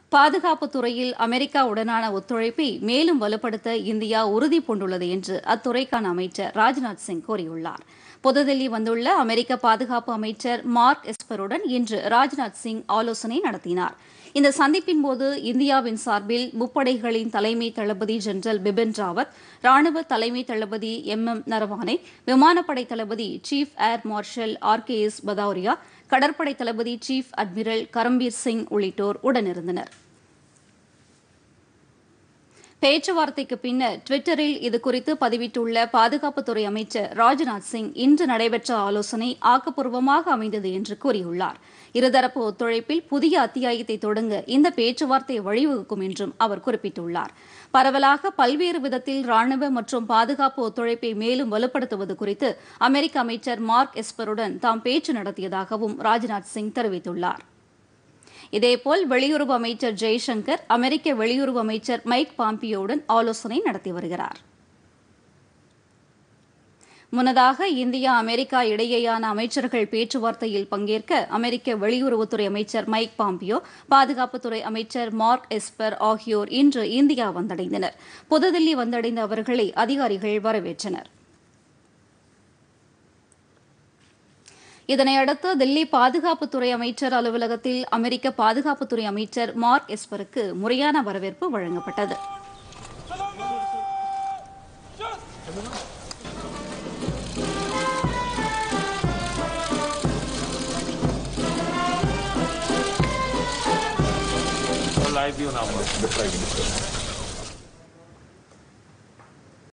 பாதுகாப்பு துறையில் அமெரிக்காவுடனான ஒத்துழைப்பை மேலும் வலுப்படுத்த இந்தியா உறுதி பூண்டுள்ளது என்று அத்துறைக்கான அமைச்சர் ராஜ்நாத் சிங் கூறியுள்ளார் புதுதில்லி வந்துள்ள அமெரிக்க பாதுகாப்பு அமைச்சர் மார்க் எஸ்பருடன் இன்று ராஜ்நாத் சிங் ஆலோசனை நடத்தினார் இந்த சந்திப்பின் போது இந்தியாவின் சார்பில் முப்படைகளின் தலைமை தளபதி ஜெனரல் பிபின் ராவத் ராணுவ தலைமை தளபதி எம் எம் நரவானே விமானப்படை தளபதி chief air marshal R K S Bhadauria கடற்படை தளபதி சீஃப் அட்மிரல் கரம்பீர் சிங் உள்ளிட்டோர் உடனிருந்தனர் பேச்சுவார்த்தைக்கு பின்னர் டுவிட்டரில் இதுகுறித்து பதிவிட்டுள்ள பாதுகாப்புத்துறை அமைச்சர் ராஜ்நாத் சிங் இன்று நடைபெற்ற ஆலோசனை ஆக்கப்பூர்வமாக அமைந்தது என்று கூறியுள்ளார் இருதரப்பு ஒத்துழைப்பில் புதிய அத்தியாயத்தை தொடங்க இந்த பேச்சுவார்த்தை வழிவகுக்கும் என்றும் அவர் குறிப்பிட்டுள்ளார் பரவலாக பல்வேறு விதத்தில் ராணுவ மற்றும் பாதுகாப்பு ஒத்துழைப்பை மேலும் வலுப்படுத்துவது குறித்து அமெரிக்க அமைச்சர் மார்க் எஸ்பருடன் தாம் பேச்சு நடத்தியதாகவும் ராஜ்நாத் சிங் தெரிவித்துள்ளார் இதேபோல் வெளியுறவு அமைச்சர் ஜெய்சங்கர் அமெரிக்க வெளியுறவு அமைச்சர் மைக் பாம்பியோவுடன் ஆலோசனை நடத்தி வருகிறார் முன்னதாக இந்தியா அமெரிக்கா இடையேயான அமைச்சர்கள் பேச்சுவார்த்தையில் பங்கேற்க அமெரிக்க வெளியுறவுத்துறை அமைச்சர் மைக் பாம்பியோ பாதுகாப்புத்துறை அமைச்சர் மார்க் எஸ்பர் ஆகியோர் இன்று இந்தியா வந்தடைந்தனர் புதுதில்லி வந்தடைந்த அவர்களை அதிகாரிகள் வரவேற்றனர் இதனையடுத்து தில்லி பாதுகாப்புத்துறை அமைச்சர் அலுவலகத்தில் அமெரிக்க பாதுகாப்புத்துறை அமைச்சர் மார்க் எஸ்பருக்கு முறையான வரவேற்பு வழங்கப்பட்டது live view now.